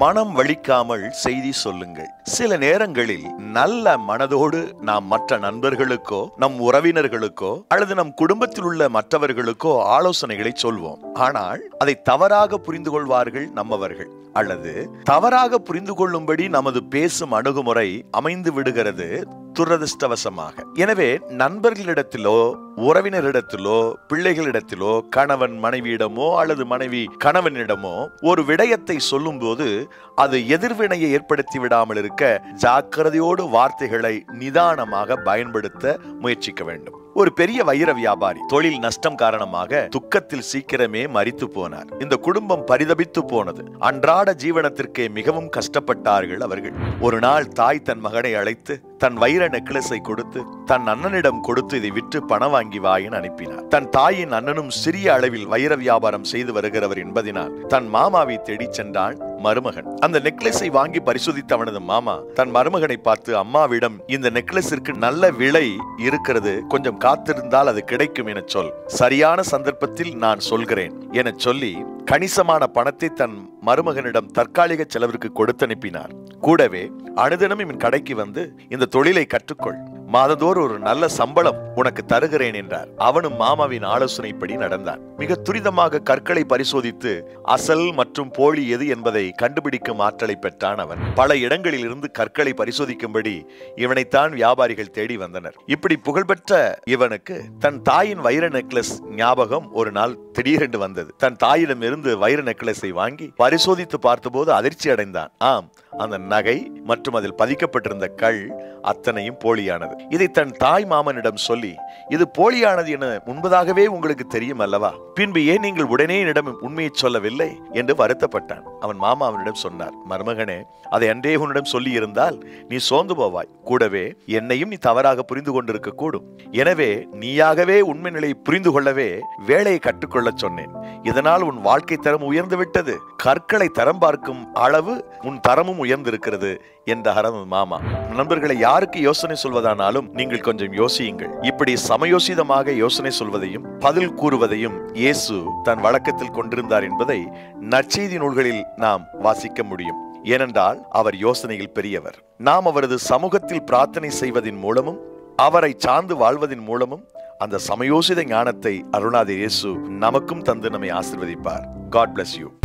மனம் வலிக்காமல் செய்தி சொல்லுங்கள் சில நேரங்களில் நல்ல மனதோடு நாம் மற்ற நண்பர்களுக்கோ நம் உறவினர்களுக்கோ அல்லது நம் குடும்பத்தில் உள்ள மற்றவர்களுக்கோ ஆலோசனைகளை சொல்வோம் ஆனால் அதை தவறாக புரிந்து கொள்வார்கள் நம்மவர்கள் அல்லது தவறாக புரிந்து கொள்ளும்படி நமது பேசும் அணுகுமுறை அமைந்து விடுகிறது துரதிருஷ்டவசமாக எனவே நண்பர்களிடத்திலோ உறவினரிடத்திலோ பிள்ளைகளிடத்திலோ கணவன் மனைவியிடமோ அல்லது மனைவி கணவனிடமோ ஒரு விடயத்தை சொல்லும்போது அது எதிர்வினையை ஏற்படுத்தி விடாமல் இருக்க ஜாக்கிரதையோடு வார்த்தைகளை நிதானமாக பயன்படுத்த முயற்சிக்க வேண்டும் ஒரு பெரிய வைர வியாபாரி தொழில் நஷ்டம் காரணமாக துக்கத்தில் சீக்கிரமே மரித்து போனார் இந்த குடும்பம் பரிதபித்து போனது அன்றாட ஜீவனத்திற்கே மிகவும் கஷ்டப்பட்டார்கள் அவர்கள் ஒரு நாள் தாய் தன் மகனை அழைத்து தன் வைர நெக்லஸை கொடுத்து தன் அண்ணனிடம் கொடுத்து இதை விற்று பணம் வாங்கி வா என அனுப்பினார் தன் தாயின் அண்ணனும் சிறிய அளவில் வைர வியாபாரம் செய்து வருகிறவர் என்பதினால் தன் மாமாவை தேடிச் சென்றாள் மருமகன் அந்த நெக்லஸை வாங்கி பரிசோதித்த அவனது மாமா தன் மருமகனை பார்த்து அம்மாவிடம் இந்த நெக்லஸிற்கு நல்ல விலை இருக்கிறது கொஞ்சம் காத்திருந்தால் அது கிடைக்கும் என சொல் சரியான சந்தர்ப்பத்தில் நான் சொல்கிறேன் என சொல்லி கணிசமான பணத்தை தன் மருமகனிடம் தற்காலிக செலவிற்கு கொடுத்து அனுப்பினார் கூடவே அனுதினம் இவன் கடைக்கு வந்து இந்த தொழிலை கற்றுக்கொள் மாதந்தோறும் ஒரு நல்ல சம்பளம் உனக்கு தருகிறேன் என்றார் அவனும் மாமாவின் ஆலோசனைப்படி நடந்தான் மிக துரிதமாக கற்களை பரிசோதித்து அசல் மற்றும் போலி எது என்பதை கண்டுபிடிக்கும் ஆற்றலை பெற்றான் அவன் பல இடங்களில் இருந்து கற்களை பரிசோதிக்கும்படி இவனைத்தான் வியாபாரிகள் தேடி வந்தனர் இப்படி புகழ்பெற்ற இவனுக்கு தன் தாயின் வைர நெக்லஸ் ஞாபகம் ஒரு நாள் திடீரென்று வந்தது தன் தாயிடமிருந்து வைர நெக்லஸை வாங்கி பரிசோதித்து பார்த்தபோது அதிர்ச்சி அடைந்தான் ஆம் அந்த நகை மற்றும் அதில் பதிக்கப்பட்டிருந்த கல் அத்தனையும் போலியானது இதை தன் தாய் மாமனிடம் சொல்லி இது போலியானது என முன்பதாகவே உங்களுக்கு தெரியும் அல்லவா பின்பு ஏன் நீங்கள் உடனே என்னிடம் உண்மையை சொல்லவில்லை என்று வருத்தப்பட்டான் அவன் மாமா அவனிடம் சொன்னார் மருமகனே அதை அன்றே உன்னிடம் சொல்லி இருந்தால் நீ சோர்ந்து போவாய் கூடவே என்னையும் நீ தவறாக புரிந்து கொண்டிருக்க கூடும் எனவே நீயாகவே உண்மை நிலையை புரிந்து கொள்ளவே வேலையை கற்றுக்கொள்ளச் சொன்னேன் இதனால் உன் வாழ்க்கை தரம் உயர்ந்து விட்டது கற்களை தரம் பார்க்கும் அளவு உன் தரமும் உயர்ந்திருக்கிறது என்றார் அவன் மாமா நண்பர்களை யாருக்கு யோசனை சொல்வதானாலும் நீங்கள் கொஞ்சம் யோசியுங்கள் இப்படி சமயோசிதமாக யோசனை சொல்வதையும் பதில் கூறுவதையும் இயேசு தன் வழக்கத்தில் கொண்டிருந்தார் என்பதை நற்செய்தி நூல்களில் நாம் வாசிக்க முடியும் ஏனென்றால் அவர் யோசனையில் பெரியவர் நாம் அவரது சமூகத்தில் பிரார்த்தனை செய்வதின் மூலமும் அவரை சார்ந்து வாழ்வதின் மூலமும் அந்த சமயோசித ஞானத்தை அருணாத இயேசு நமக்கும் தந்து நம்மை ஆசிர்வதிப்பார் காட் bless யூ